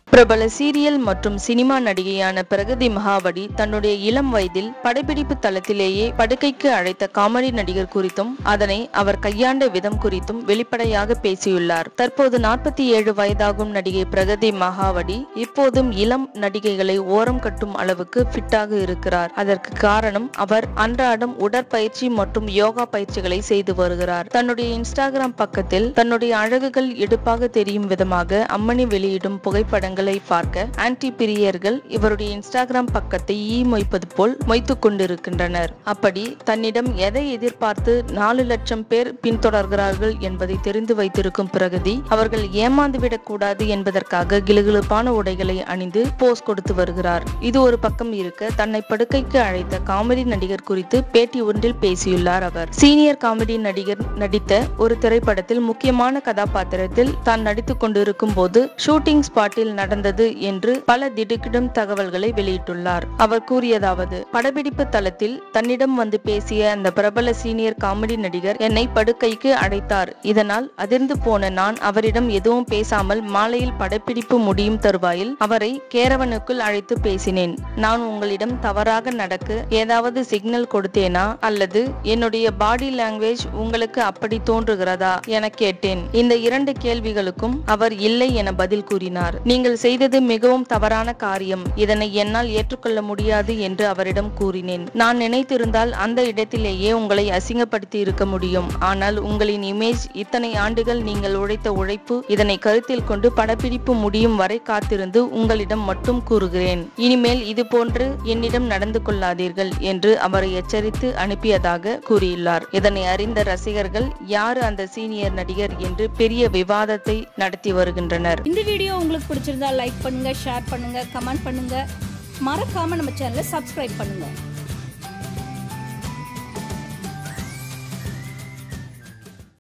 பிரபல சீரியல் மற்றும் சினிமா நடிகையான பிரகதி மகாவடி தன்னுடைய இளம் வயதில் படப்பிடிப்பு தளத்திலேயே படுக்கைக்கு அழைத்த காமெடி நடிகர் குறித்தும் அதனை அவர் கையாண்ட விதம் குறித்தும் வெளிப்படையாக பேசியுள்ளார் தற்போது நாற்பத்தி ஏழு வயதாகும் நடிகை பிரகதி மகாவடி இப்போதும் இளம் நடிகைகளை ஓரம் கட்டும் அளவுக்கு ஃபிட்டாக இருக்கிறார் அதற்கு காரணம் அவர் அன்றாடம் உடற்பயிற்சி மற்றும் யோகா பயிற்சிகளை செய்து வருகிறார் தன்னுடைய இன்ஸ்டாகிராம் பக்கத்தில் தன்னுடைய அழகுகள் எடுப்பாக தெரியும் விதமாக அம்மணி வெளியிடும் புகைப்படங்களை பார்க்க ஆன்டி பிரியர்கள் இவருடைய இன்ஸ்டாகிராம் பக்கத்தை ஈ மொய்ப்பது போல் மொய்த்துக் கொண்டிருக்கின்றனர் அப்படி தன்னிடம் எதை எதிர்பார்த்து நாலு லட்சம் பேர் பின்தொடர்கிறார்கள் என்பதை தெரிந்து வைத்திருக்கும் பிரகதி அவர்கள் ஏமாந்து விடக்கூடாது என்பதற்காக கிளுகிளுப்பான உடைகளை அணிந்து போஸ் கொடுத்து வருகிறார் இது ஒரு பக்கம் இருக்க தன்னை படுக்கைக்கு அழைத்த காமெடி நடிகர் குறித்து பேட்டி ஒன்றில் பேசியுள்ளார் அவர் சீனியர் காமெடி நடிகர் நடித்த ஒரு திரைப்படத்தில் முக்கியமான கதாபாத்திரத்தில் தான் நடித்துக் கொண்டிருக்கும் போது ஷூட்டிங் ஸ்பாட்டில் நடந்தது என்று பல திடுக்கிடும் தகவல்களை வெளியிட்டுள்ளார் அவர் கூறியதாவது படப்பிடிப்பு தளத்தில் தன்னிடம் வந்து பேசிய அந்த பிரபல சீனியர் காமெடி நடிகர் என்னை படுக்கைக்கு அழைத்தார் இதனால் அதிர்ந்து போன நான் அவரிடம் எதுவும் பேசாமல் மாலையில் படப்பிடிப்பு முடியும் தருவாயில் அவரை கேரவனுக்குள் அழைத்து பேசினேன் நான் உங்களிடம் தவறாக நடக்க ஏதாவது சிக்னல் கொடுத்தேனா அல்லது என்னுடைய பாடி லாங்குவேஜ் உங்களுக்கு அப்படி தோன்றுகிறதா என கேட்டேன் இந்த இரண்டு கேள்விகளுக்கும் அவர் இல்லை என பதில் கூறினார் நீங்கள் செய்தது மிகவும் தவறான காரியம் இதனை என்னால் ஏற்றுக்கொள்ள முடியாது என்று அவரிடம் கூறினேன் நான் நினைத்திருந்தால் அந்த இடத்திலேயே உங்களை அசிங்கப்படுத்தி இருக்க முடியும் ஆனால் உங்களின் இமேஜ் இத்தனை ஆண்டுகள் நீங்கள் உழைத்த உழைப்பு இதனை கருத்தில் கொண்டு படப்பிடிப்பு முடியும் வரை காத்திருந்து உங்களிடம் மட்டும் கூறுகிறேன் இனிமேல் இது போன்று என்னிடம் நடந்து கொள்ளாதீர்கள் என்று அவரை எச்சரித்து அனுப்பியதாக கூறியுள்ளார் இதனை அறிந்த ரசிகர்கள் யாரு அந்த சீனியர் நடிகர் என்று பெரிய விவாதத்தை நடத்தி வருகின்றனர் இந்த வீடியோ உங்களுக்கு பிடிச்சிருந்தா லைக் பண்ணுங்க ஷேர் பண்ணுங்க கமெண்ட் பண்ணுங்க மறக்காம நம்ம சேனலை சப்ஸ்கிரைப் பண்ணுங்க